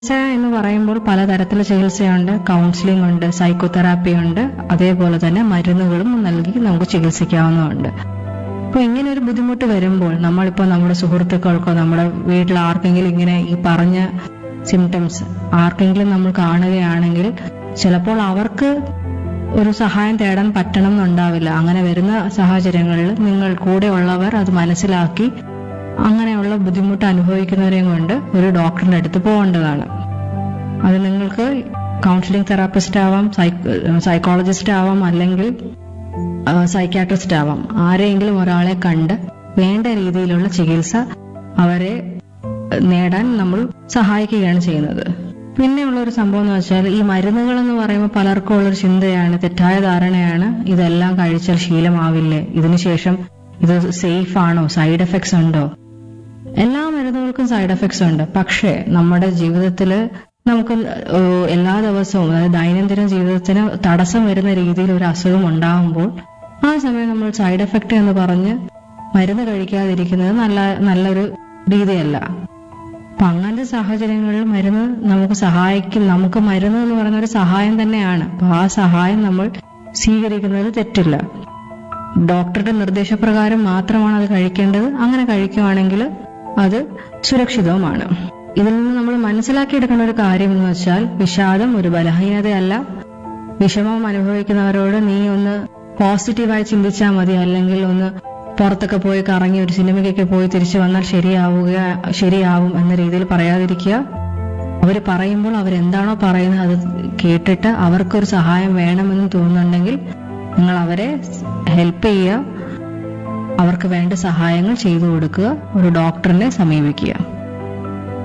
ചികിത്സ എന്ന് പറയുമ്പോൾ പലതരത്തിലുള്ള ചികിത്സയുണ്ട് കൗൺസിലിംഗ് ഉണ്ട് സൈക്കോതെറാപ്പി ഉണ്ട് അതേപോലെ തന്നെ മരുന്നുകളും നൽകി നമുക്ക് ചികിത്സിക്കാവുന്നതുണ്ട് അപ്പോൾ ഇങ്ങനെ ഒരു ബുദ്ധിമുട്ട് വരുമ്പോൾ നമ്മളിപ്പോൾ നമ്മുടെ സുഹൃത്തുക്കൾക്കോ നമ്മുടെ വീട്ടിൽ ആർക്കെങ്കിലും ഇങ്ങനെ ഈ പറഞ്ഞ സിംറ്റംസ് ആർക്കെങ്കിലും നമ്മൾ കാണുകയാണെങ്കിൽ ചിലപ്പോൾ അവർക്ക് ഒരു സഹായം തേടാൻ പറ്റണം എന്നുണ്ടാവില്ല അങ്ങനെ വരുന്ന സാഹചര്യങ്ങളിൽ നിങ്ങൾ കൂടെ ഉള്ളവർ അത് മനസ്സിലാക്കി അങ്ങനെയുള്ള ബുദ്ധിമുട്ട് അനുഭവിക്കുന്നവരെയും കൊണ്ട് ഒരു ഡോക്ടറിന്റെ അടുത്ത് പോകേണ്ടതാണ് അത് നിങ്ങൾക്ക് കൗൺസിലിംഗ് തെറാപ്പിസ്റ്റ് ആവാം സൈക്കോളജിസ്റ്റ് ആവാം അല്ലെങ്കിൽ സൈക്കാട്രിസ്റ്റ് ആവാം ആരെങ്കിലും ഒരാളെ കണ്ട് വേണ്ട രീതിയിലുള്ള ചികിത്സ അവരെ നേടാൻ നമ്മൾ സഹായിക്കുകയാണ് ചെയ്യുന്നത് പിന്നെയുള്ള ഒരു സംഭവം എന്ന് വെച്ചാൽ ഈ മരുന്നുകൾ എന്ന് പറയുമ്പോൾ പലർക്കും ഉള്ളൊരു ചിന്തയാണ് തെറ്റായ ധാരണയാണ് ഇതെല്ലാം കഴിച്ചാൽ ശീലമാവില്ലേ ഇതിനുശേഷം ഇത് സേഫ് ആണോ സൈഡ് എഫക്ട്സ് ഉണ്ടോ എല്ലാ മരുന്നുകൾക്കും സൈഡ് എഫക്ട്സ് ഉണ്ട് പക്ഷേ നമ്മുടെ ജീവിതത്തിൽ നമുക്ക് ഏഹ്, എല്ലാ ദിവസവും അതായത് ദൈനംദിന ജീവിതത്തിന് തടസ്സം വരുന്ന രീതിയിൽ ഒരു അസുഖം ഉണ്ടാകുമ്പോൾ ആ സമയം നമ്മൾ സൈഡ് എഫക്റ്റ് എന്ന് പറഞ്ഞ് മരുന്ന് കഴിക്കാതിരിക്കുന്നത് നല്ല നല്ലൊരു രീതിയല്ല അപ്പൊ അങ്ങനത്തെ സാഹചര്യങ്ങളിൽ മരുന്ന് നമുക്ക് സഹായിക്കും നമുക്ക് മരുന്ന് എന്ന് പറയുന്ന ഒരു സഹായം തന്നെയാണ് അപ്പൊ ആ സഹായം നമ്മൾ സ്വീകരിക്കുന്നത് തെറ്റില്ല ഡോക്ടറുടെ നിർദ്ദേശപ്രകാരം മാത്രമാണ് അത് കഴിക്കേണ്ടത് അങ്ങനെ കഴിക്കുവാണെങ്കിൽ അത് സുരക്ഷിതവുമാണ് ഇതിൽ നിന്ന് നമ്മൾ മനസ്സിലാക്കിയെടുക്കേണ്ട ഒരു കാര്യം എന്ന് വെച്ചാൽ വിഷാദം ഒരു ബലഹീനതയല്ല വിഷമം അനുഭവിക്കുന്നവരോട് നീ ഒന്ന് പോസിറ്റീവായി ചിന്തിച്ചാൽ മതി അല്ലെങ്കിൽ ഒന്ന് പുറത്തൊക്കെ പോയി കറങ്ങി ഒരു സിനിമയ്ക്കൊക്കെ പോയി തിരിച്ചു വന്നാൽ ശരിയാവുക ശരിയാവും എന്ന രീതിയിൽ പറയാതിരിക്കുക അവർ പറയുമ്പോൾ അവരെന്താണോ പറയുന്നത് അത് കേട്ടിട്ട് അവർക്കൊരു സഹായം വേണമെന്ന് തോന്നുന്നുണ്ടെങ്കിൽ നിങ്ങൾ അവരെ ഹെൽപ്പ് ചെയ്യുക അവർക്ക് വേണ്ട സഹായങ്ങൾ ചെയ്തു കൊടുക്കുക ഒരു ഡോക്ടറിനെ സമീപിക്കുക